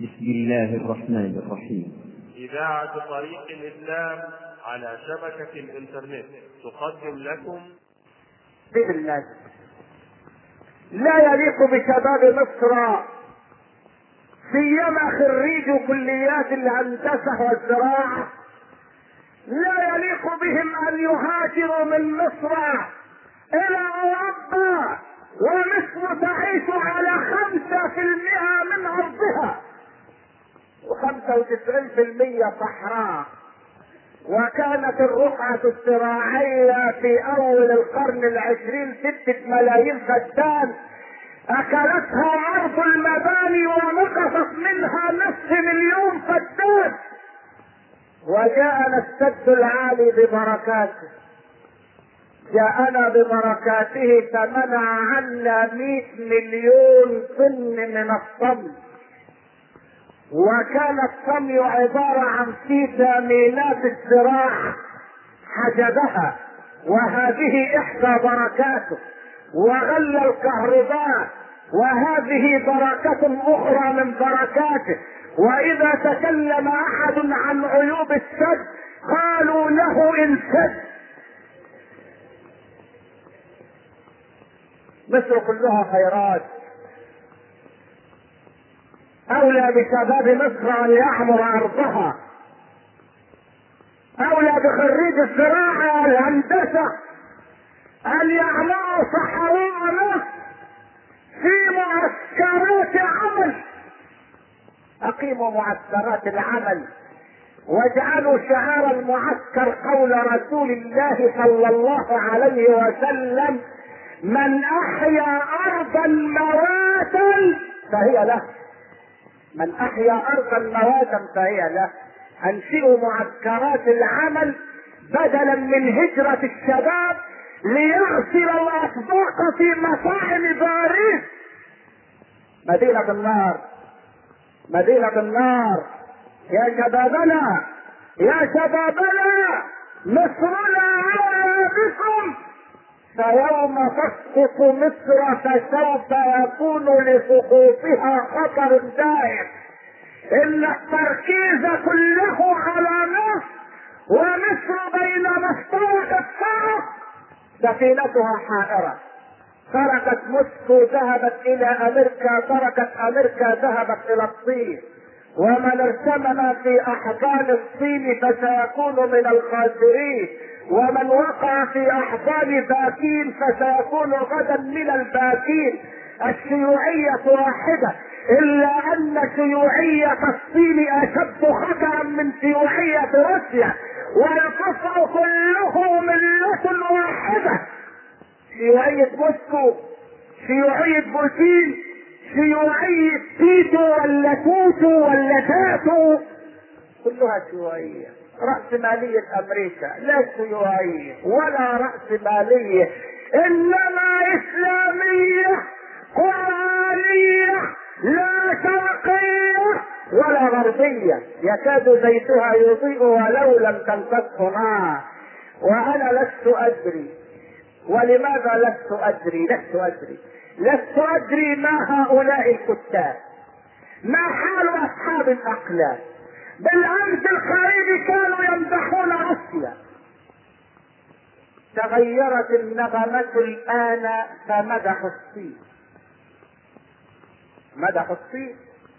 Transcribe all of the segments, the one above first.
بسم الله الرحمن الرحيم إذاعة طريق الإسلام على شبكة الإنترنت تقدم لكم بالله لا يليق بشباب مصر سيما خريج كليات الهندسة والزراعة لا يليق بهم أن يهاجروا من مصر إلى أوروبا ومصر تعيش على خمسة في المئة من أرضها وخمسة وتسعين في المية صحراء وكانت الرقعة الزراعية في أول القرن العشرين ستة ملايين فدان أكلتها أرض المباني ونقصت منها نصف مليون فدان وجاءنا السد العالي ببركاته جاءنا ببركاته فمنع عنا مئة مليون طن من الطن وكان الطمي عبارة عن فيتامينات الزراعة حجبها وهذه إحدى بركاته وغلى الكهرباء وهذه بركة أخرى من بركاته وإذا تكلم أحد عن عيوب السد قالوا له انسد مصر كلها خيرات أولى بشباب مصر أن يعمر أرضها أولى بخريج الزراعة والهندسة أن يعمروا صحراء مصر في معسكرات عمل أقيموا معسكرات العمل واجعلوا شعار المعسكر قول رسول الله صلى الله عليه وسلم من أحيا أرضا مواتا فهي له من احيا ارضا مواتا فهي له انشئوا معسكرات العمل بدلا من هجرة الشباب ليغسل الاطباق في مطاعم باريس مدينة النار مدينة النار يا شبابنا يا شبابنا مصرنا اولى بكم فيوم تسقط مصر فسوف يكون لسقوطها خطر دائم ان التركيز كله على مصر ومصر بين مسطرة الطرق سفينتها حائرة تركت موسكو ذهبت الى امريكا تركت امريكا ذهبت الى الصين ومن ارتمم في احضان الصين فسيكون من الخاسرين ومن وقع في احضان باكين فسيكون غدا من الباكين الشيوعية واحدة الا ان شيوعية الصين اشد خطرا من شيوعية روسيا والكفر كله ملة واحدة شيوعية موسكو شيوعية بوتين شيوعية تيتو ولا توتو ولا تاتو كلها شيوعية رأس مالية أمريكا لا شيوعية ولا رأس مالية إنما إسلامية قرآنية لا شرقية ولا غربية يكاد زيتها يضيء ولو لم تمسسه نار وأنا لست أدري ولماذا لست أدري لست أدري لست أدري ما هؤلاء الكتاب ما حال أصحاب الأقلام بالامس القريب كانوا يمدحون روسيا تغيرت النغمة الآن فمدحوا الصين مدحوا الصين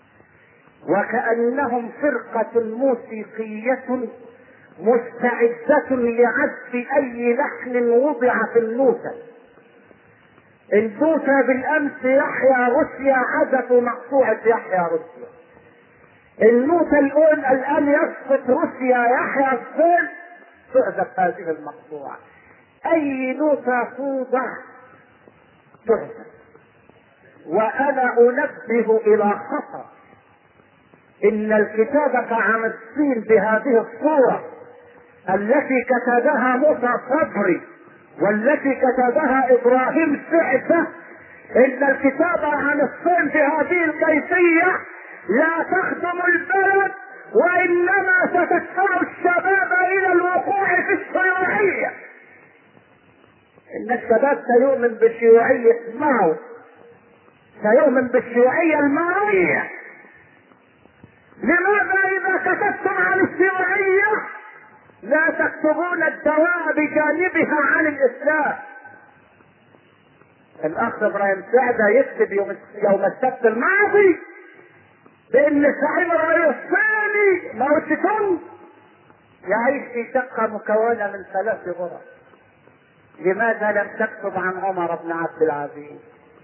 وكأنهم فرقة موسيقية مستعدة لعزف أي لحن وضع في النوتة النوتة بالأمس يحيى روسيا عزفوا مقطوعة يحيى روسيا النوتة الأولى الآن يسقط روسيا يحيى الصين تحذف هذه المقطوعة أي نوتة توضع تحذف وأنا أنبه إلى خطر إن الكتابة عن الصين بهذه الصورة التي كتبها موسى صبري والتي كتبها إبراهيم سعدة إن الكتابة عن الصين بهذه الكيفية لا تخدم البلد وانما ستدفع الشباب الى الوقوع في الشيوعية ان الشباب سيؤمن بشيوعية ماو سيؤمن بالشيوعية الماوية كتبتم عن الشيوعية لا تكتبون الدواء بجانبها عن الإسلام الأخ إبراهيم سعدة يكتب يوم يوم السبت الماضي بأن سعيد الرئيس الثاني موتكم يعيش في شقة مكونة من ثلاث غرف لماذا لم تكتب عن عمر بن عبد العزيز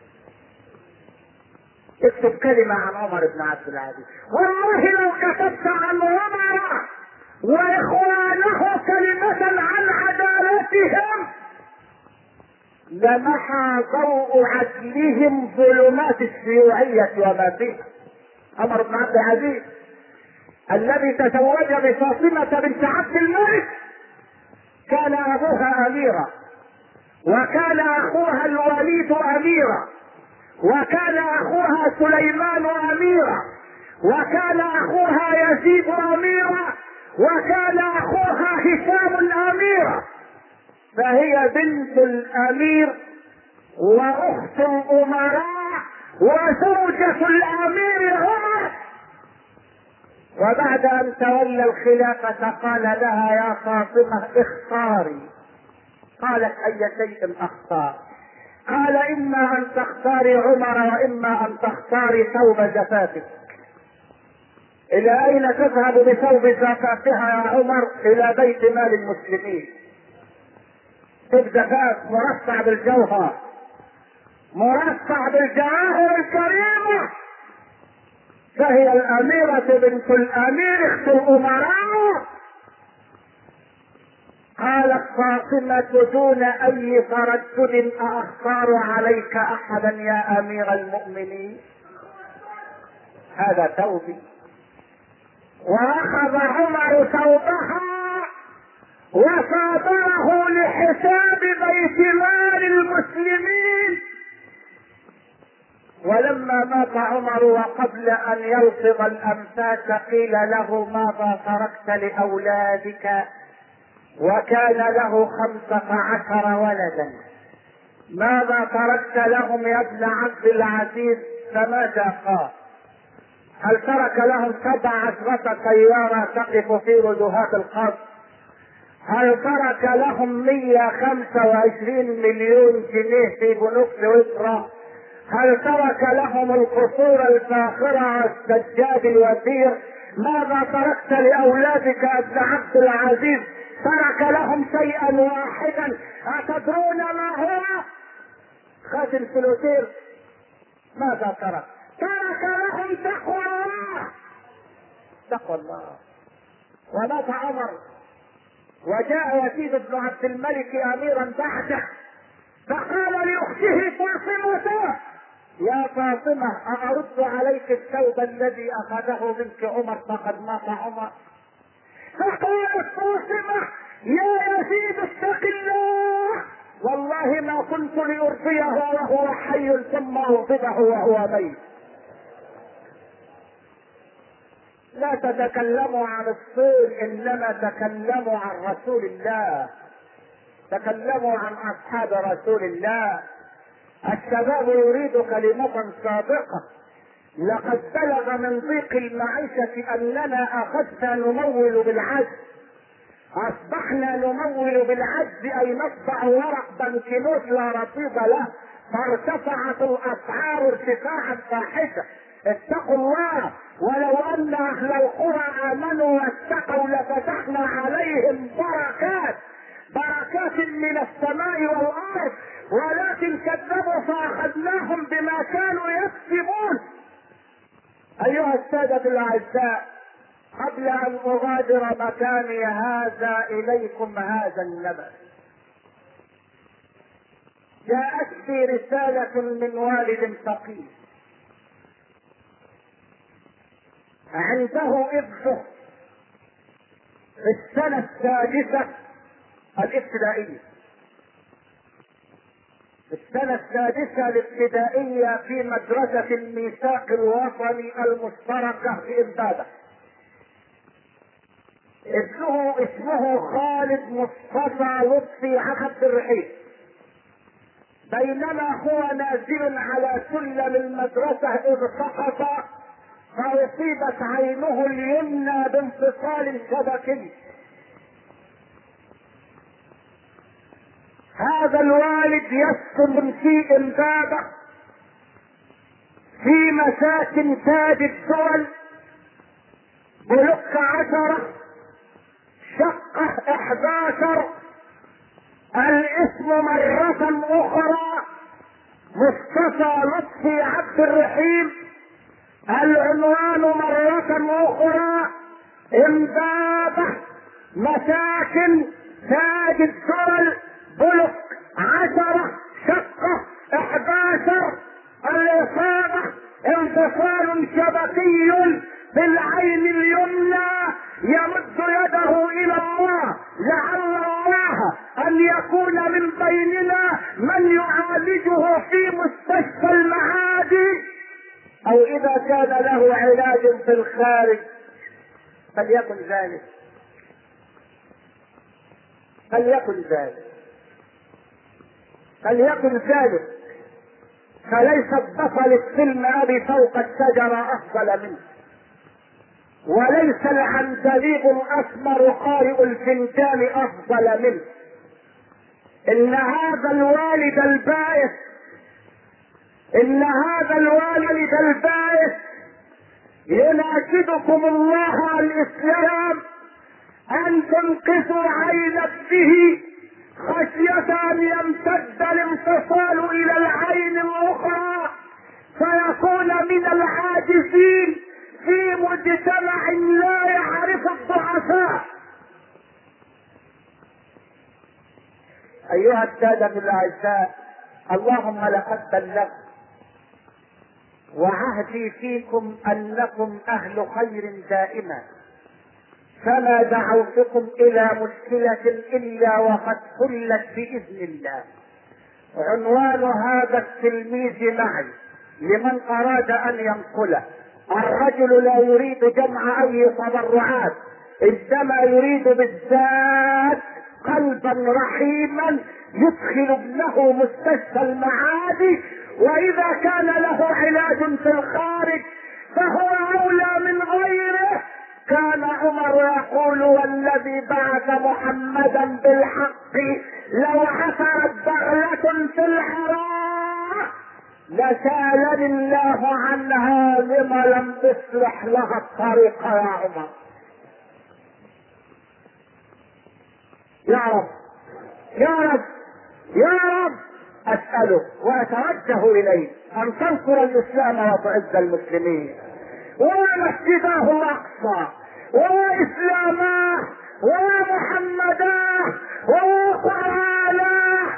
اكتب كلمة عن عمر بن عبد العزيز والله لو كتبت عن عمر واخوانه كلمة عن عدالتهم لمحى ضوء عدلهم ظلمات الشيوعية وما فيها عمر بن عبد العزيز الذي تزوج بفاطمة بنت عبد الملك كان أبوها أميرا وكان أخوها الوليد أميرا وكان أخوها سليمان أميرا وكان أخوها يزيد أميرا وكان أخوها هشام أميرا فهي بنت الأمير وأخت الأمراء وزوجة الأمير عمر وبعد أن تولى الخلافة قال لها يا فاطمة اختاري قالت أي شيء أختار قال إما أن تختاري عمر وإما أن تختاري ثوب زفافك إلى أين تذهب بثوب زفافها يا عمر؟ إلى بيت مال المسلمين ثوب زفاف مرصع بالجوهر مرصع بالجواهر الكريمة فهي الأميرة بنت الأمير اخت الأمراء قالت فاطمة دون أي تردد أختار عليك أحدا يا أمير المؤمنين هذا ثوبي وأخذ عمر ثوبها وصادره لحساب بيت مال المسلمين ولما مات عمر وقبل ان يلفظ الانفاس قيل له ماذا تركت لاولادك وكان له خمسة عشر ولدا ماذا تركت لهم يا ابن عبد العزيز فماذا قال هل ترك لهم سبع عشرة سيارة تقف في رجوهات القصر هل ترك لهم 125 مليون جنيه في بنوك سويسرا هل ترك لهم القصور الفاخرة والسجاد الوثير ماذا تركت لأولادك ابن عبد العزيز ترك لهم شيئا واحدا أتدرون ما هو خاتم سلوتير ماذا ترك ترك لهم تقوى الله تقوى الله ومات عمر وجاء يزيد بن عبد الملك اميرا بعده فقال لاخته فاطمه يا فاطمه اارد عليك الثوب الذي اخذه منك عمر فقد مات عمر فقالت فاطمه يا يزيد اتق الله والله ما كنت لارضيه وهو حي ثم اغضبه وهو ميت لا تتكلموا عن الصين انما تكلموا عن رسول الله تكلموا عن اصحاب رسول الله الشباب يريد كلمة صادقة لقد بلغ من ضيق المعيشة اننا اخذنا نمول بالعجز اصبحنا نمول بالعجز اي نطبع ورق بنكنوت لا رصيد له فارتفعت الاسعار ارتفاعا فاحشا اتقوا الله ولو ان اهل القرى امنوا واتقوا لفتحنا عليهم بركات بركات من السماء والارض ولكن كذبوا فاخذناهم بما كانوا يكسبون ايها الساده الاعزاء قبل ان اغادر مكاني هذا اليكم هذا النبأ جاءتني رسالة من والد فقير عنده ابنه في السنة السادسة الابتدائية في السنة السادسة الابتدائية في مدرسة الميثاق الوطني المشتركة في إمبابة ابنه اسمه خالد مصطفى لطفي عبد الرحيم بينما هو نازل على سلم المدرسة إذ سقط فأصيبت عينه اليمنى بانفصال شبكي هذا الوالد يسكن في امبابة في مساكن تاج الدول بلوك عشرة شقة احداشر الاسم مرة اخرى مصطفى لطفي عبد الرحيم العنوان مرة اخرى امبابة مساكن تاج الدول بلوك عشرة شقة احداشر الاصابة انفصال شبكي في العين اليمنى يمد يده الى الله لعل الله ان يكون من بيننا من يعالجه في مستشفى المعادي او اذا كان له علاج في الخارج فليكن ذلك فليكن ذلك فليكن ذلك فليس بطل السلم ابي فوق الشجره افضل منه وليس العندليب الاسمر قارئ الفنجان افضل منه ان هذا الوالد البائس ان هذا الوالد البائس يناشدكم الله الاسلام ان تنقذوا عين ابنه خشية ان يمتد الانفصال الى العين الاخرى فيكون من العاجزين في مجتمع لا يعرف الضعفاء ايها السادة الاعزاء اللهم لقد بلغت وعهدي فيكم انكم اهل خير دائما فما دعوتكم الى مشكلة الا وقد حلت باذن الله عنوان هذا التلميذ معي لمن اراد ان ينقله الرجل لا يريد جمع اي تبرعات انما يريد بالذات قلبا رحيما يدخل ابنه مستشفى المعادي واذا كان له علاج في الخارج فهو اولى من غيره كان عمر يقول والذي بعث محمدا بالحق لو عثرت بغلة في الحراء لسالني الله عنها لما لم تصلح لها الطريق يا عمر يا رب يا رب يا رب اسأله واتوجه اليه ان تنصر الاسلام وتعز المسلمين ومسجده الاقصى واسلاماه ومحمداه وقراناه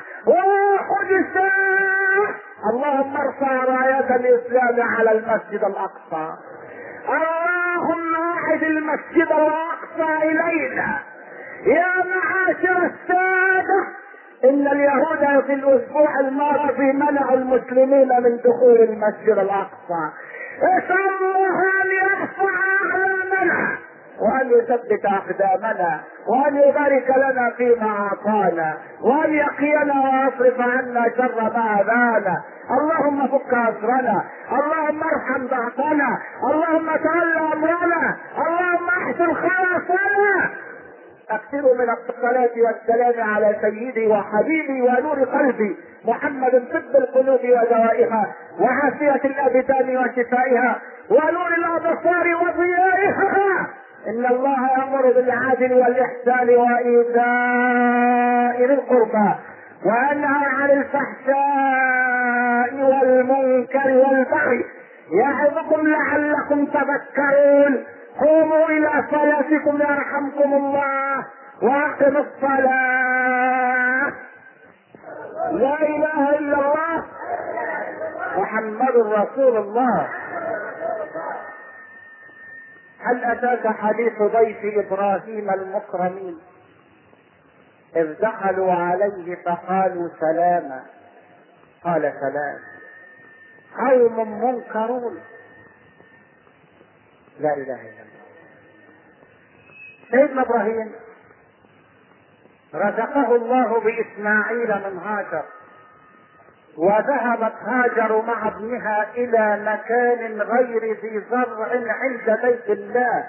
وقدساه اللهم ارفع راية الاسلام على المسجد الاقصى اللهم اعد المسجد الاقصى الينا يا معاشر السادة ان اليهود في الاسبوع الماضي منعوا المسلمين من دخول المسجد الاقصى اسال الله ان يرفع اعلامنا وان يثبت اقدامنا وان يبارك لنا فيما اعطانا وان يقينا ويصرف عنا شر ما اذانا اللهم فك اسرنا اللهم ارحم ضعفنا اللهم تولى امرنا اللهم احسن خلاصنا اكثروا من الصلاة والسلام على سيدي وحبيبي ونور قلبي محمد طب القلوب ودوائها وعافية الابدان وشفائها ونور الابصار وضيائها ان الله يامر بالعدل والاحسان وايتاء ذي القربى وينهى عن الفحشاء والمنكر والبغي يعظكم لعلكم تذكرون قوموا الى صلاتكم يرحمكم الله واقموا الصلاة لا اله الا الله محمد رسول الله هل اتاك حديث ضيف ابراهيم المكرمين اذ دخلوا عليه فقالوا سلاما قال سلام قوم منكرون لا اله الا الله سيدنا ابراهيم رزقه الله باسماعيل من هاجر وذهبت هاجر مع ابنها الى مكان غير ذي زرع عند بيت الله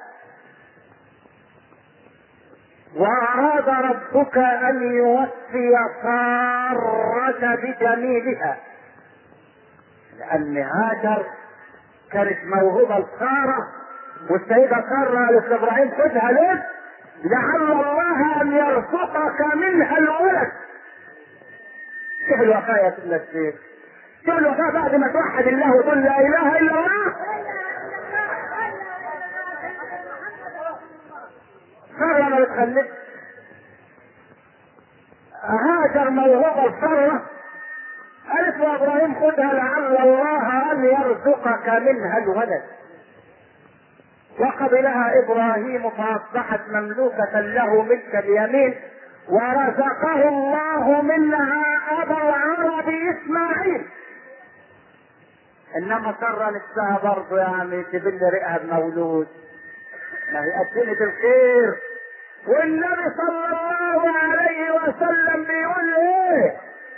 واراد ربك ان يوفي سارة بجميلها لان هاجر كانت موهوبة لسارة والسيدة سارة قالت لابراهيم خدها لك لعل الله ان يرزقك منها الولد شوف الوفاء يا سيدنا الشيخ شوف الوفاء بعد ما توحد الله وتقول لا اله الا الله سارة ما بتخلفش هاجر موهوبة لسارة قالت له ابراهيم خدها لعل الله ان يرزقك منها الولد وقبلها ابراهيم فاصبحت مملوكة له ملك اليمين ورزقه الله منها ابا العرب اسماعيل انما سر نفسها برضه يعني تبل رئها بمولود ما هي قدمت الخير والنبي صلى الله عليه وسلم بيقول ايه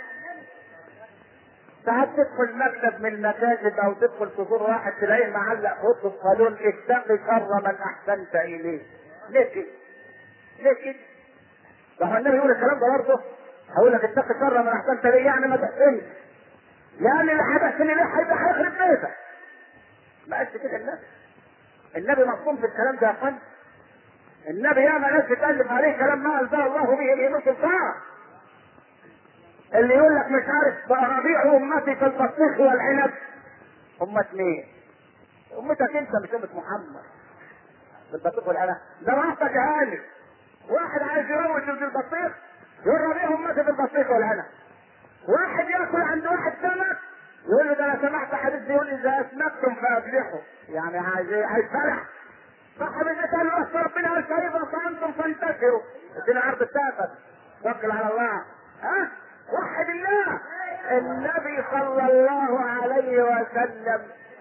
ساعات تدخل مكتب من المكاتب او تدخل تزور واحد تلاقيه معلق خط في الصالون اتقي شر من احسنت اليه ليه كده؟ ليه كده؟ ده هو النبي يقول الكلام ده برضه هقول لك اتقي شر من احسنت اليه يعني ما تحسنش لان اللي هتحسن اليه هيبقى هيخرب بيتك ما قالش كده النبي النبي مصموم في الكلام ده يا فندم النبي ياما ناس بتألف عليه كلام ما انزل الله به من سلطان اللي يقول لك مش عارف بقى ربيع امتي في البطيخ والعنب امة مين؟ امتك انت مش امة محمد في البطيخ والعنب ده راحتك يا هاني واحد عايز يروج في البطيخ يقول ربيع امتي في البطيخ والعنب واحد ياكل عند واحد سمك يقول له ده انا سمعت حديث يقول اذا اسمكتم فافلحوا يعني عايز عايز فرح صاحب البيت قال له أصل ربنا قال كيف فانتم فانتشروا ادينا عرض التافت توكل على الله ها وحد الله النبي صلى الله عليه وسلم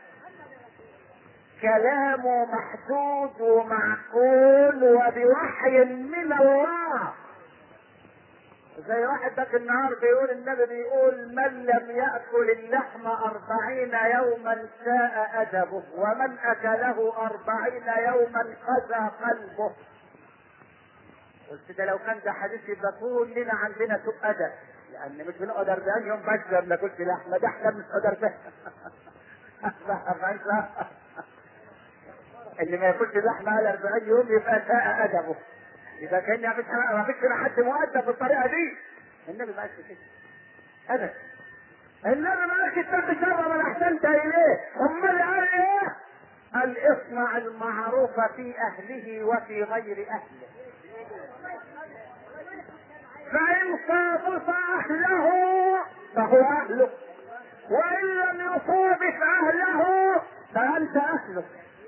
كلامه محدود ومعقول وبوحي من الله زي واحد ذاك النهار بيقول النبي بيقول من لم يأكل اللحم أربعين يوما ساء أدبه ومن أكله أربعين يوما قسى قلبه قلت ده لو كان ده حديث يبقى كلنا عندنا سوء أدب لأن مش بنقعد 40 يوم بس ما بناكلش لحمة ده احنا بنقعد 40 اللي ما ياكلش لحمة على 40 يوم يبقى ساء أدبه إذا كان ما فيش ما فيش حد مؤدب بالطريقة دي النبي ما قالش كده أبدا النبي ما قالش اتق شر من أحسنت إليه أمال قال إيه؟ قال اصنع المعروف في أهله وفي غير أهله فإن صادف أهله فهو أهله وإن لم يصادف أهله فأنت أهله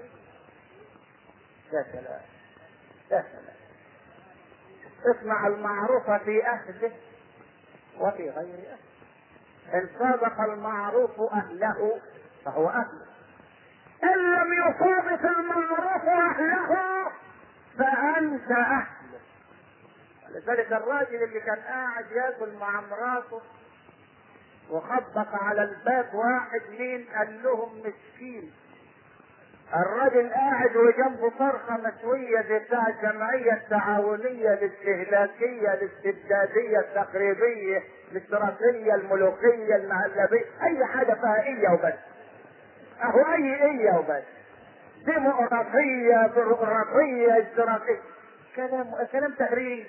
يا سلام يا سلام اصنع المعروف في أهله وفي غير أهله إن صادق المعروف أهله فهو أهله إن لم يصادق المعروف أهله فأنت أهله لذلك الراجل اللي كان قاعد ياكل مع مراته وخبط على الباب واحد مين قال لهم مسكين الراجل قاعد وجنبه فرخه مشويه زي بتاع الجمعيه التعاونيه الاستهلاكيه الاستبداديه التقريبيه الاشتراكيه الملوكيه المهلبيه اي حاجه فيها ايه وبس اهو اي ايه وبس ديمقراطيه بيروقراطيه اشتراكيه كلام كلام تهريج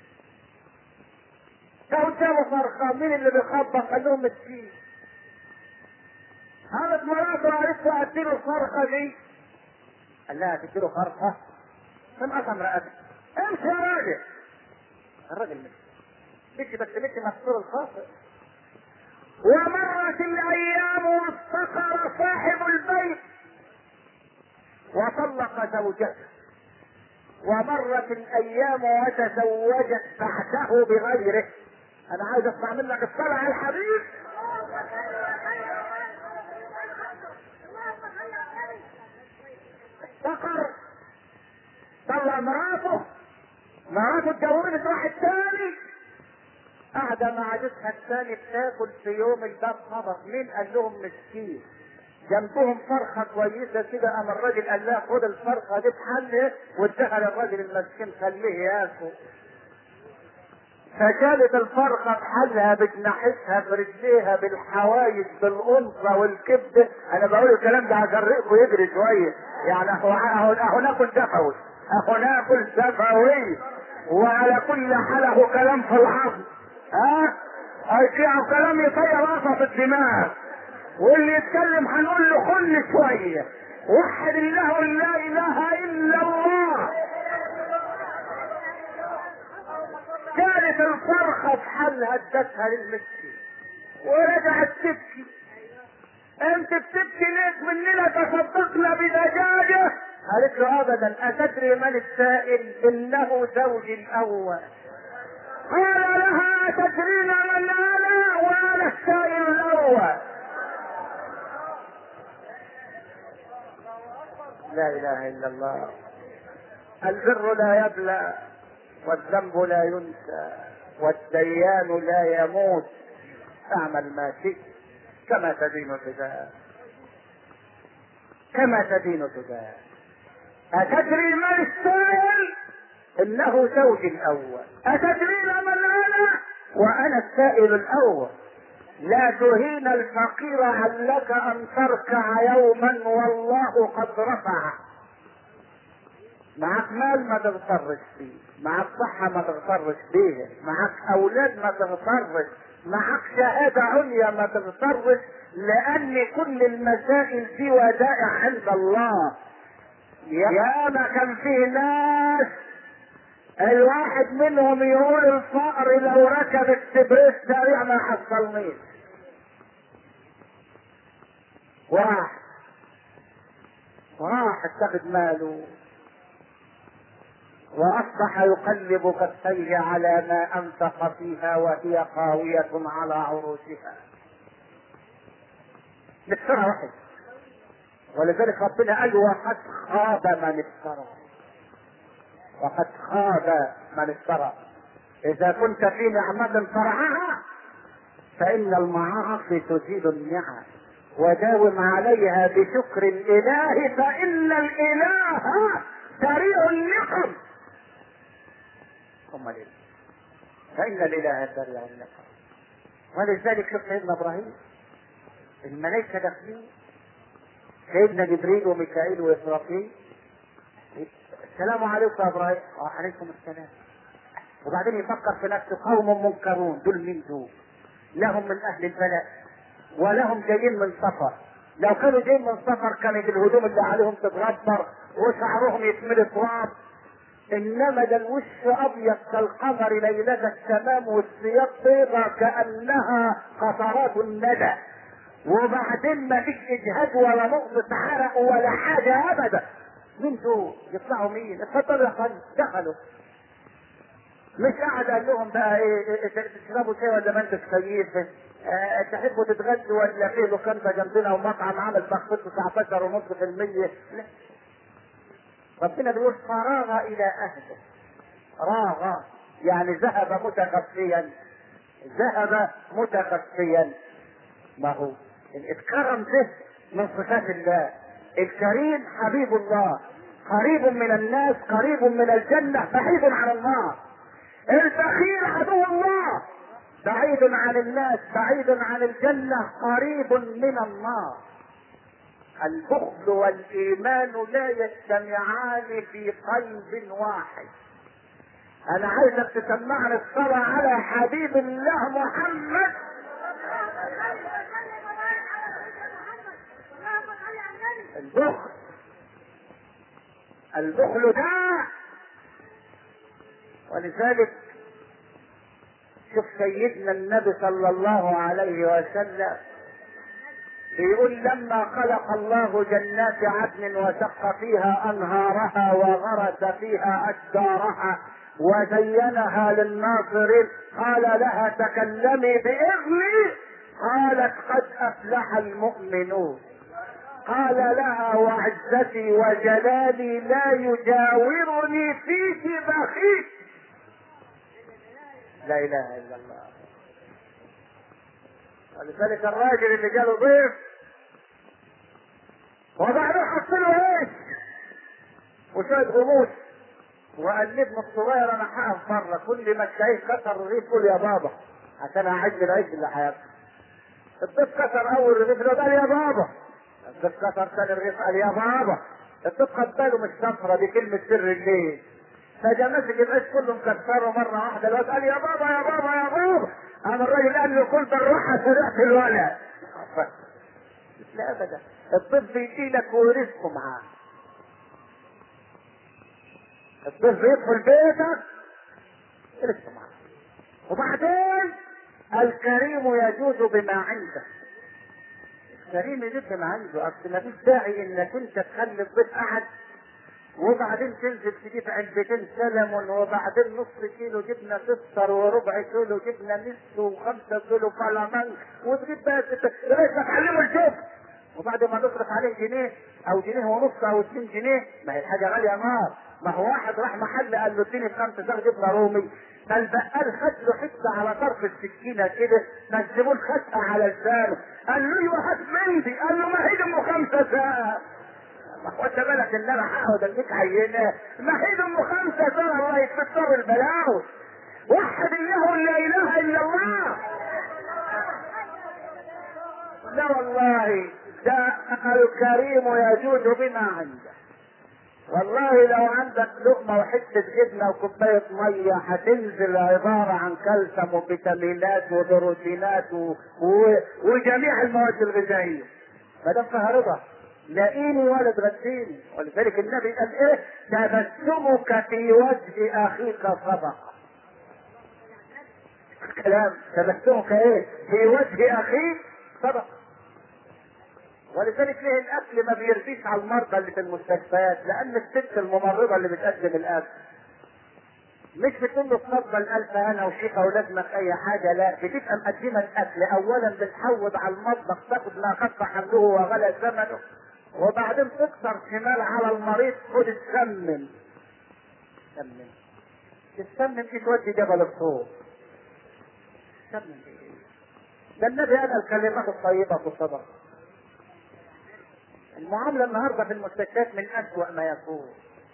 قدامه فرخه مين اللي بيخبط قال لهم مسكين قالت مراته عرفت اديله الفرخه دي قال لها تديله فرخه ثم قسم رقبته امشي يا راجل الراجل مشي مشي بس مشي مكسور الخاطر ومرت الايام وافتقر صاحب البيت وطلق زوجته ومرت الايام وتزوجت بعده بغيره انا عايز اسمع منك الصلاه على الحبيب افتقر طلع مراته مراته اتجوزت واحد تاني قاعدة مع جوزها الثاني بتاكل في يوم الباب خبط مين قال لهم مسكين جنبهم فرخة كويسة كده قام الراجل قال لها خد الفرخة دي بحله واداها للراجل المسكين خليه ياكل فشالت الفرخة بحالها بجناحتها برجليها بالحوايج بالأنثى والكبد أنا بقول الكلام ده عشان ريقه يجري شوية يعني أهو أهو أهو ناكل دفوي أهو ناكل دفوي وعلى كل حال أهو كلام في العظم ها أه؟ كلام يطير راسه في الدماغ واللي يتكلم هنقول له خل شوية وحد الله لا إله إلا الله كانت الفرخة في حلها ادتها للمسكين ورجعت تبكي انت بتبكي ليك مننا تصدقنا بدجاجة قالت له ابدا اتدري من السائل انه زوجي الاول قال لها تدرين من انا وانا السائل الاول لا اله الا الله البر لا يبلى والذنب لا ينسى والديان لا يموت اعمل ما شئت كما تدين تدان كما تدين تدان أتدري من السائل؟ إنه زوجي الأول أتدرين من أنا؟ وأنا السائل الأول لا تهين الفقير علك أن تركع يوما والله قد رفع معك مال ما تغترش فيه معك صحة ما تغترش بيها معك أولاد ما تغترش معك شهادة عليا ما تغترش لأن كل المسائل دي ودائع عند الله يا ما كان فيه ناس الواحد منهم يقول الفقر لو ركب السبريس سريع ما حصلنيش واحد واحد تاخد ماله واصبح يقلب كفيه على ما انفق فيها وهي خاوية على عروشها مكسرها واحد ولذلك ربنا قال وقد خاب من افترى وقد خاب من افترى اذا كنت في نعمة فرعها فان المعاصي تزيد النعم وداوم عليها بشكر الاله فان الاله سريع النقم ثم لله فان الاله سريع النقم ولذلك شوف سيدنا ابراهيم الملائكه داخلين سيدنا جبريل وميكائيل واسرافيل السلام عليكم يا ابراهيم وعليكم السلام وبعدين يفكر في نفسه قوم منكرون دول مين دول لهم من اهل البلاء ولهم جايين من سفر لو كانوا جايين من سفر كانت الهدوم اللي عليهم تتغبر وشعرهم يتملي تراب انما ده الوش ابيض كالقمر ليلة التمام والثياب بيضة كانها قطرات الندى وبعدين ما فيش اجهاد ولا نقطة عرق ولا حاجة ابدا مين دول؟ يطلعوا مين؟ اتفضلوا يا اخوان دخلوا مش قاعد قال لهم بقى ايه تشربوا شاي ولا ما انتوا كيف؟ اه تحبوا تتغدوا ولا في لوكاندا جنبنا ومطعم عامل تخفيض 19.5% لا ربنا بيقول فراغ الى اهله راغ يعني ذهب متخفيا ذهب متخفيا ما هو الاتكرم ده من صفات الله الكريم حبيب الله قريب من الناس قريب من الجنة بعيد عن النار البخيل عدو الله بعيد عن الناس بعيد عن الجنة قريب من النار البخل والإيمان لا يجتمعان في قلب واحد أنا عايزك تسمعني الصلاة على حبيب الله محمد البخل البخل ده ولذلك شوف سيدنا النبي صلى الله عليه وسلم بيقول لما خلق الله جنات عدن وشق فيها انهارها وغرس فيها اشجارها وزينها للناظرين قال لها تكلمي باذني قالت قد افلح المؤمنون قال لها وعزتي وجلالي لا يجاورني فيك بخيل لا اله الا الله ولذلك الراجل اللي جاله ضيف وبعدين حط له ايش وشويه غموس وقال لابنه الصغير انا هقف بره كل ما تلاقيه كسر رغيف قول يا بابا عشان اعد العيش اللي هياكله الضيف كسر اول رغيف ده قال يا بابا الضيف كسر ثاني رغيف قال يا بابا الضيف خد باله من الشفره دي كلمه سر الليل فجا ماسك العيش كله مكسره مره واحده الواد قال يا بابا يا بابا يا بابا قام الراجل قال له كل بالراحه سرقت الولد لا ابدا الضيف بيجي لك ورزقه معاه الضيف بيدخل بيتك رزقه معاه وبعدين الكريم يجود بما عنده الكريم يجود بما عنده اصل ما فيش داعي انك انت تخلي الضيف قاعد وبعدين تنزل تجيب علبتين سلمون وبعدين نص كيلو جبنه تفطر وربع كيلو جبنه نص وخمسة كيلو فلامنك وتجيب بقى لغايه ما تعلمه الجبن وبعد ما تصرف عليه جنيه او جنيه ونص او اتنين جنيه ما هي الحاجه غاليه نار ما هو واحد راح محل قال له اديني بخمسه صاغ جبنه رومي فالبقال خد له حته على طرف السكينه كده فالزبون خدها على لسانه قال له ايوه هات مندي قال له ما هي ام خمسه ساعه وانت بالك ان انا هقعد اديك عينه ما هي ام خمسه ساعه الله يكفر البلاوي وحد الله لا اله الا الله لا والله ده الكريم يجود بما عنده والله لو عندك لقمة وحتة جبنة وكوباية مية هتنزل عبارة عن كالسيوم وفيتامينات وبروتينات و... و... وجميع المواد الغذائية ما دام فيها رضا لاقيني ولا تغديني ولذلك النبي قال ايه تبسمك في وجه اخيك صدقه كلام تبسمك ايه في وجه اخيك صدقه ولذلك ليه الاكل ما بيرضيش على المرضى اللي في المستشفيات لان الست الممرضه اللي بتقدم الاكل مش بتقول له اتفضل الف هنا وشيخه ولازمك اي حاجه لا بتبقى مقدمه الاكل اولا بتحوض على المطبخ تاخد ما خف حمله وغلى ثمنه وبعدين تكسر شمال على المريض خد تسمم تسمم تسمم دي تودي جبل الطور تسمم ده النبي قال الكلمات الطيبه في الصدقه المعاملة النهاردة في المستشفيات من أسوأ ما يكون.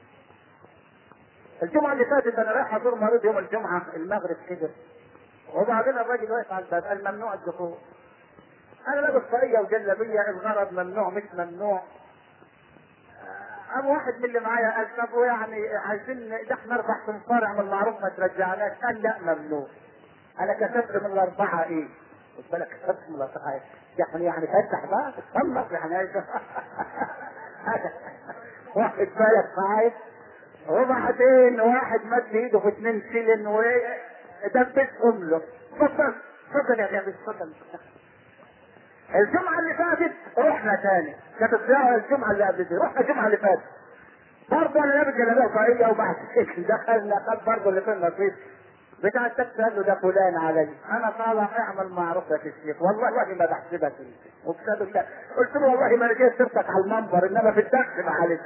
الجمعة اللي فاتت أنا رايح أزور مريض يوم الجمعة المغرب كده. وبعدين الراجل واقف على الباب قال ممنوع الدخول. أنا لابس طاقية وجلابية الغرض ممنوع مش ممنوع. قام واحد من اللي معايا قال طب يعني عايزين ده احنا اربع تنفار اعمل معروف ما ترجعناش قال لا ممنوع. أنا كتبت من الأربعة إيه؟ خد بالك كتبت من الأربعة إيه؟ يعني يعني فتح بقى تصنف يعني هذا واخد بالك معايا وبعدين واحد مد ايده في اتنين سلن ودبسهم له اتفضل اتفضل يا جابر اتفضل الجمعة اللي فاتت رحنا تاني كانت الزيارة الجمعة اللي قبل دي رحنا الجمعة اللي فاتت برضه انا لابس جلابيه طاقية وبعد كده دخلنا خد برضه اللي في النصيب بتاع التاكسي قال له ده فلان علي انا طالع اعمل معروف يا الشيخ والله والله ما بحسبك وكتاب الله قلت له والله ما انا جاي سيرتك على المنبر انما في التاكسي معلش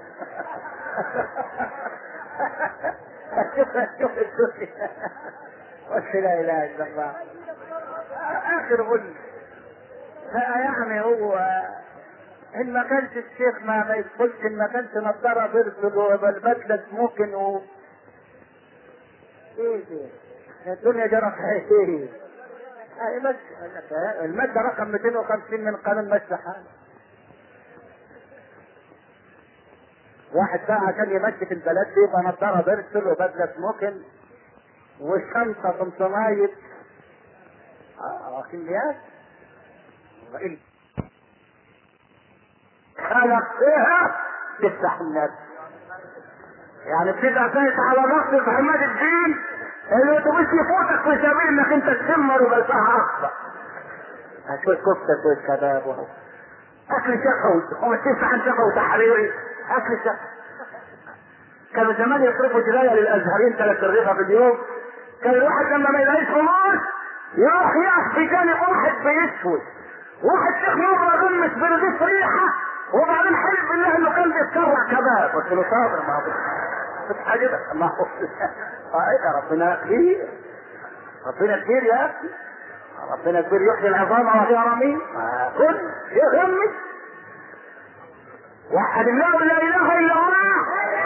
شوف شوف شوف قلت لا اله الا الله اخر غل يعني هو ان ما كانش الشيخ ما, ما يدخلش ان ما كانش نضاره بيرسل والبدله سموكن و ايه ده الدنيا جرت ايه المادة رقم 250 من قانون مشي حال واحد بقى عشان يمشي في البلد دي يبقى نضاره بيرسل وبدله سموكن وشنطه قمصنايت اه كميات خلقتها تفتح الناس يعني بتبقى فايت على نقطة عماد الدين الاتوبيس يفوتك في سبيل انك انت تسمر وبلسها اكبر شوية كفتة شوية كباب وهو اكل شقوي هو تسعة عن شقوي تحريري اكل شقوي كانوا زمان يصرفوا جرايه للازهريين ثلاث رغيفه في اليوم كان الواحد لما ما يلاقيش فلوس يروح يقف في جانب واحد بيسود واحد شيخ مره غمس برغيف ريحه وبعدين حلف بالله انه كان بيتكرع كباب قلت له صابر ما هو حاجه ما هو اه ربنا كبير ربنا كبير يا اخي ربنا كبير يحيي العظام وفيها رميم ما كن يهمك وحد الله لا اله الا الله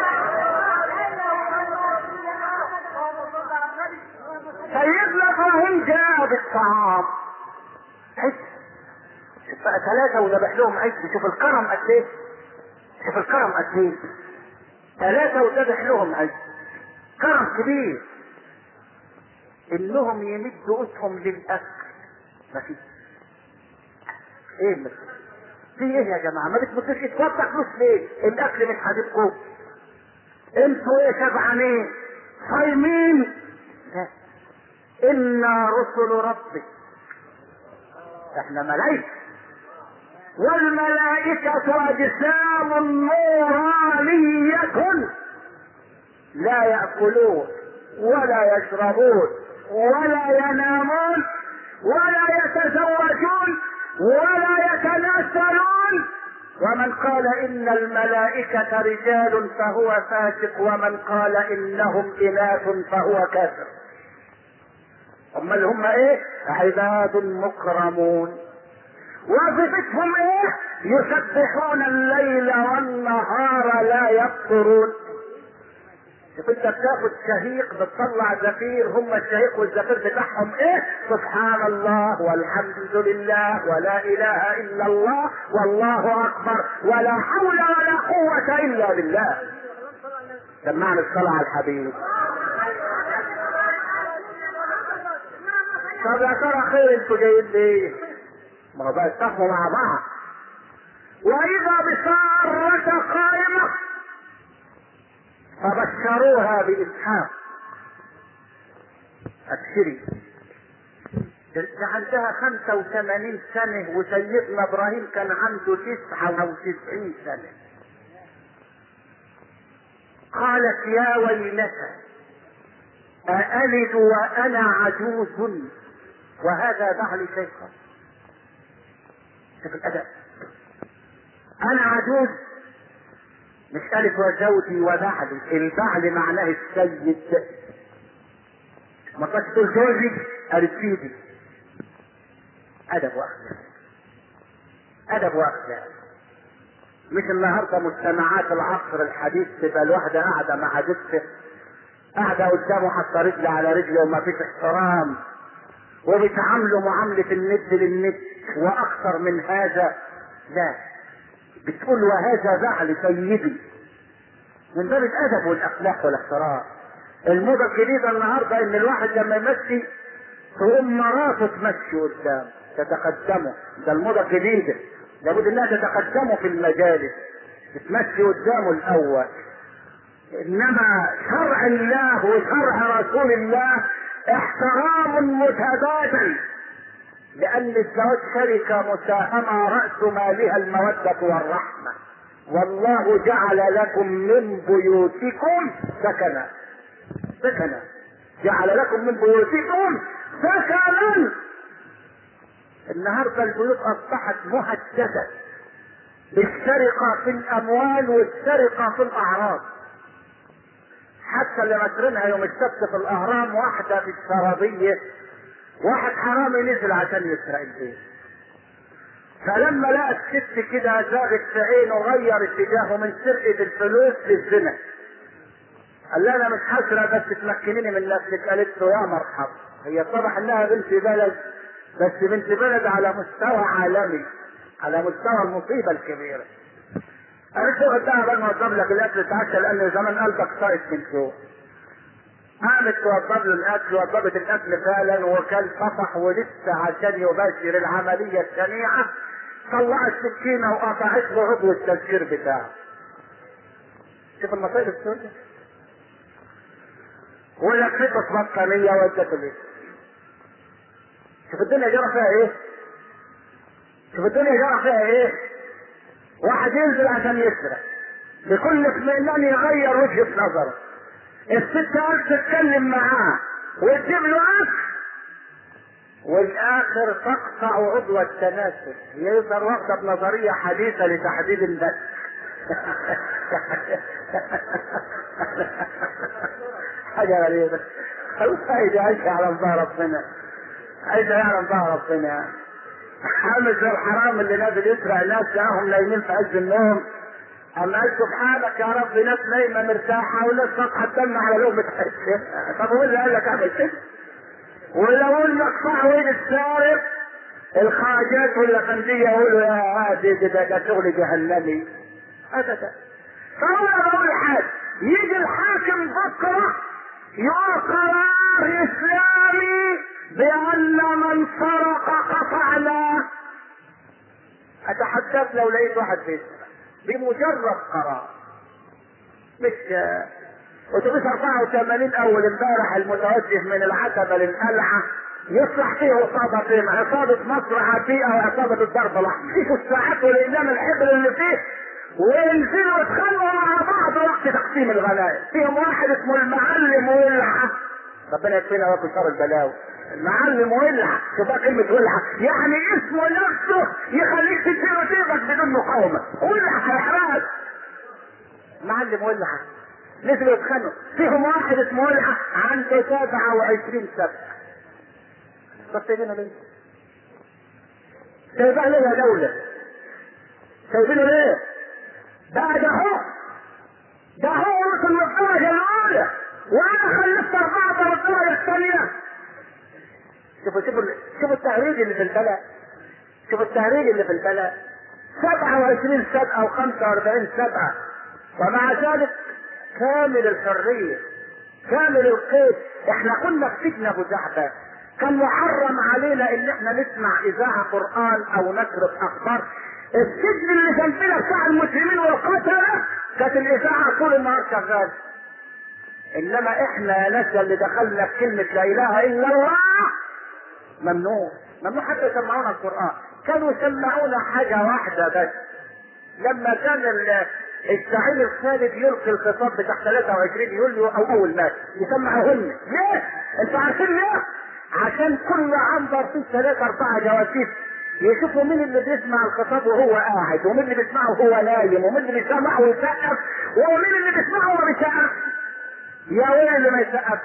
سيدنا ابراهيم جاء بالطعام عز شوف بقى ثلاثة وذبح لهم عز شوف الكرم قد ايه شوف الكرم قد ايه ثلاثة وذبح لهم عز كرم كبير انهم يمدوا ايدهم للاكل ما في ايه ما في في ايه يا جماعه ما بتبصوش اتوضح فلوس ليه الاكل مش هجيبكم انتوا ايه شبعانين صايمين لا انا رسل ربك احنا ملائكه والملائكة أجسام نورانية لا يأكلون ولا يشربون ولا ينامون ولا يتزوجون ولا يتناسلون ومن قال ان الملائكة رجال فهو فاسق ومن قال انهم اناث فهو كافر امال هم ايه عباد مكرمون وظيفتهم ايه يسبحون الليل والنهار لا يفطرون شوف انت بتاخد شهيق بتطلع زفير هم الشهيق والزفير بتاعهم ايه سبحان الله والحمد لله ولا اله الا الله والله اكبر ولا حول ولا قوة الا بالله سمعنا الصلاة على الحبيب طب يا ترى خير انتوا جايين ليه؟ ما هو بقى اتفقوا مع بعض واذا بسارة قائمة فبشروها باسحاق ابشري ده عندها خمسة وثمانين سنة وسيدنا ابراهيم كان عنده تسعة وتسعين سنة قالت يا ويلتى أألد وأنا عجوز وهذا بعلي شيخا شوف الأدب أنا عجوز مش ألف وزوجي وبعلي البعل معناه السيد ما تقولش تقول زوجي قالت سيدي أدب وأخلاق أدب وأخلاق مش النهارده مجتمعات العصر الحديث تبقى الواحدة قاعدة مع جثة قاعدة قدامه حاطة رجل على رجل وما فيش احترام وبيتعاملوا معاملة الند للند وأكثر من هذا لا بتقول وهذا بعل سيدي من باب الأدب والأخلاق والاحترام الموضة الجديدة النهاردة إن الواحد لما يمشي تقوم مراته تمشي قدام تتقدمه ده الموضة الجديدة لابد انها تتقدمه في المجالس تمشي قدامه الاول انما شرع الله وشرع رسول الله احترام متبادل لان الزواج شركه مساهمه راس مالها الموده والرحمه والله جعل لكم من بيوتكم سكنا سكنا جعل لكم من بيوتكم سكنا النهارده البيوت اصبحت مهدده بالسرقه في الاموال والسرقه في الاعراض حتى اللي مكرنها يوم السبت في الاهرام واحده في السرابيه واحد حرامي نزل عشان يسرق البيت فلما لقى الست كده زاغت في عينه غير اتجاهه من سرقه الفلوس للزنا قال لها انا مش هسرق بس تمكنيني من نفسك قالت له يا مرحبا هي اتضح انها بنت بلد بس بنت بلد على مستوى عالمي على مستوى المصيبه الكبيره قالت له قدامها بقى نوضب لك الاكل تعشى لان زمان قلبك طايف من فوق قامت توضب له الاكل وضبت الاكل فعلا وكان طفح ولسه عشان يباشر العمليه الشنيعه طلعت سكينه وقطعت له عضو التذكير بتاعه شوف المصايب السوداء ولفته بطانيه ودته ليه شوف الدنيا جرى فيها ايه شوف الدنيا جرى فيها ايه واحد ينزل عشان يسرق بكل اطمئنان يغير وجهة نظره الست قالت تتكلم معاه وتجيب له اكل والاخر تقطع عضو التناسل هي يظهر واخده بنظريه حديثه لتحديد النفس حاجه غريبه الله يجعلك على الله ربنا عايز يعلم بقى ربنا عامل زي الحرام اللي نازل يسرق ناس لقاهم نايمين في عز النوم اما قال سبحانك يا رب ناس نايمه مرتاحه وناس فاتحه الدم على لقمه عيش طب هو اللي قال لك اعمل كده ولو قلنا اقطع وين السارق الخواجات والافنديه يقولوا يا هادي ده ده, ده شغل جهنمي ابدا فهو انا بقول حاجه يجي الحاكم بكره يقول قرار اسلامي بان من سرق قطعنا اتحدث لو لقيت واحد بيسرق بمجرد قرار مش اتوبيس 84 اول امبارح المتوجه من العتبه للقلعه يطلع فيه عصابة فين؟ عصابة مصر عتيقة وعصابة الضرب الأحمر. يشوفوا الساعات والإقلام الحبر اللي فيه وينزلوا يتخانقوا مع بعض وقت تقسيم الغنائم. فيهم واحد اسمه المعلم ولعة. ربنا يكفينا وياكل شر البلاوي. المعلم ولعة، تبقى كلمة ولعة، يعني اسمه نفسه يخليك تشيل وتيبك بدون مقاومة. ولعة يحرقك. معلم ولعة. نزلوا يتخانقوا، فيهم واحد اسمه ولعة عنده 27 سنة. طب سايبينه ليه؟ سايبها ليه يا دولة؟ سايبينه ليه؟ ده ده هو ده هو وصل للدرجة الأولى وأنا خلفت أربعة بالدرجة الثانية شوفوا شوفوا شوفوا التهريج اللي في البلد شوفوا التهريج اللي في البلد 27 سبعة أو 45 سبعة ومع ذلك كامل الحرية كامل القيد احنا كنا في سجن ابو زعبه كان محرم علينا ان احنا نسمع اذاعه قران او نشرب اخبار السجن اللي جنبنا بتاع المسلمين والقتله كانت الاذاعه طول النهار شغاله انما احنا يا ناس اللي دخلنا في كلمه لا اله الا الله ممنوع ممنوع حتى يسمعونا القران كانوا يسمعونا حاجه واحده بس لما كان السعيد الخالد يلقي الخطاب بتاع 23 يوليو او اول مات يسمعهن ليه؟ انتوا عارفين ليه؟ عشان كل عنبر فيه ثلاثة أربعة جواسيس يشوفوا مين اللي بيسمع الخطاب وهو قاعد ومين اللي بيسمعه وهو نايم ومين اللي بيسمعه ويسقف ومين اللي بيسمعه وما بيسقفش يا ويل اللي ما يسقفش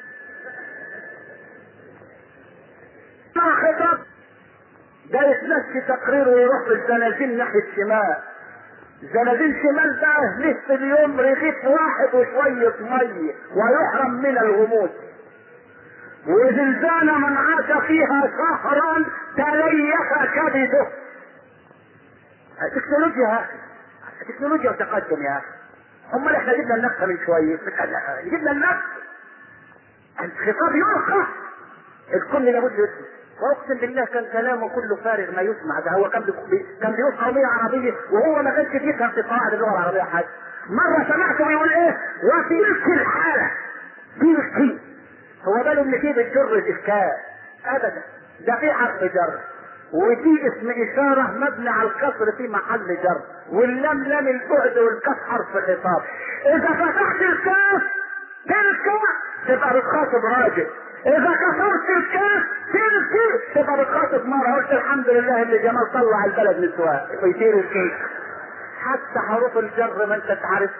خطاب ده يتمشي تقرير ويروح بالزنازين ناحية الشمال زنازين شمال ده له في اليوم رغيف واحد وشوية مية ويحرم من الغموس وزلزال من عاش فيها شهرا تليخ كبده تكنولوجيا يا اخي تكنولوجيا وتقدم يا اخي امال احنا جبنا النفس من شويه جبنا النفس الخطاب يلقى الكل لابد يسمع واقسم بالله كان كلامه كله فارغ ما يسمع ده هو كان بي... كان بيقول قوميه عربيه وهو ما كانش بيفهم في قواعد اللغه العربيه حاجه مره سمعته بيقول ايه وفي تلك الحاله تلك هو باله ان فيه بتجر الافكار ابدا ده في حرف جر وفي اسم اشاره مبني على الكسر في محل جر واللام لام البعد والكاف حرف خطاب اذا فتحت الكاف تلك تبقى بتخاطب راجل اذا كسرت الكاف تلك تبقى بتخاطب مره قلت الحمد لله اللي جمال طلع البلد من سواء ويطير الكيك حتى حروف الجر ما انت تعرف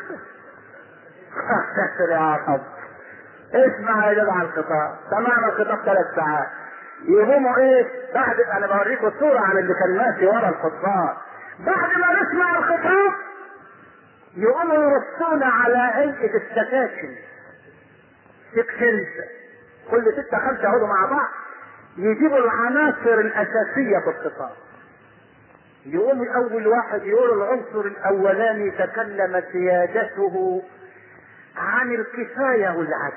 يا رب اسمع يا جدع الخطاب تمام الخطاب ثلاث ساعات يقوموا ايه بعد انا بوريكم الصورة عن اللي كان ماشي ورا الخطاب بعد ما نسمع الخطاب يقوموا يرصونا على هيئة السكاكن سكشنز كل ستة خمسة يقعدوا مع بعض يجيبوا العناصر الأساسية في الخطاب يقوم أول واحد يقول العنصر الأولاني تكلم سيادته عن الكفاية والعدل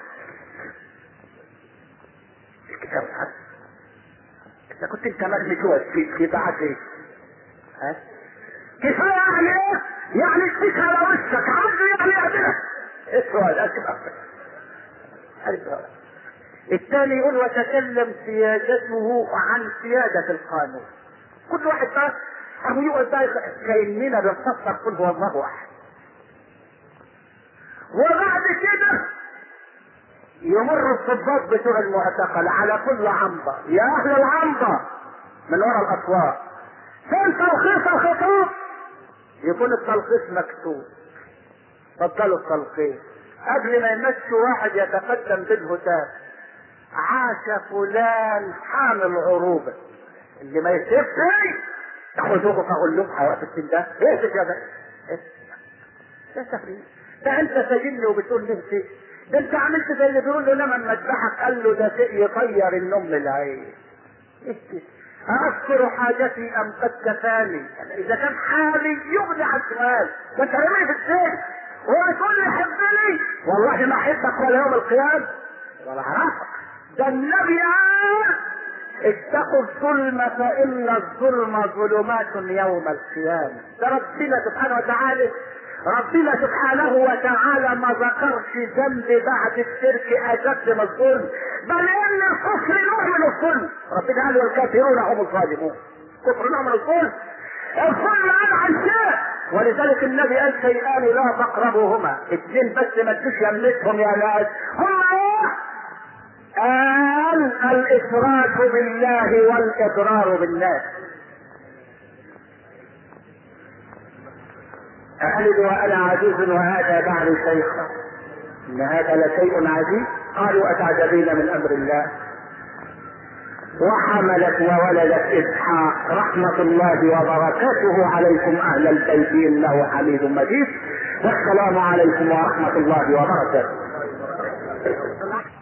الكفاية والعدل انت كنت انت مرمي جوه في في بعد ايه؟ ها؟ كفاية يعني ايه؟ يعني اديك على وشك عدل يعني اعدلك السؤال اكبر السؤال الثاني يقول وتكلم سيادته عن سيادة القانون كل واحد بقى اهو يقعد بقى كأننا بنفسر قل هو الله احد وبعد كده يمر الضباط بتوع المعتقل على كل عنبر يا اهل العنبر من وراء الاسواق فين تلخيص الخطاب يكون التلخيص مكتوب فضلوا التلخيص قبل ما يمشوا واحد يتقدم بالهتاف عاش فلان حامل عروبه اللي ما يسيبش تاخذوه فاقول له حيوات السن ده ايه يا ده إيه؟ ده تفريق ده انت سجني وبتقول لي شيء ده انت عملت زي اللي بيقول له لما مذبحك قال له ده شيء يطير النوم من العين إيه كده؟ أذكر حاجتي أم قد كفاني إذا كان حالي يغني عن سؤال ده أنت رمي في السجن وتقول لي حبني والله ما أحبك ولا يوم القيامة ولا أعرفك ده النبي قال اتقوا الظلم فإن الظلم ظلمات يوم القيامة ده ربنا سبحانه وتعالى ربنا سبحانه وتعالى ما ذكرش ذنب بعد الشرك اشد من الظلم بل ان الكفر نوع من الظلم ربنا قال والكافرون هم الظالمون كفر نوع من الظلم الظلم قال عن شيء ولذلك النبي قال شيئان لا تقربوهما اثنين بس ما تجوش يملكهم يا ناس هم ايه قال الاشراك بالله والاضرار بالناس أألد وأنا عجوز وهذا بعد شيخ إن هذا لشيء عجيب قالوا أتعجبين من أمر الله وحملت وولدت إسحاق رحمة الله وبركاته عليكم أهل البيت إنه حميد مجيد والسلام عليكم ورحمة الله وبركاته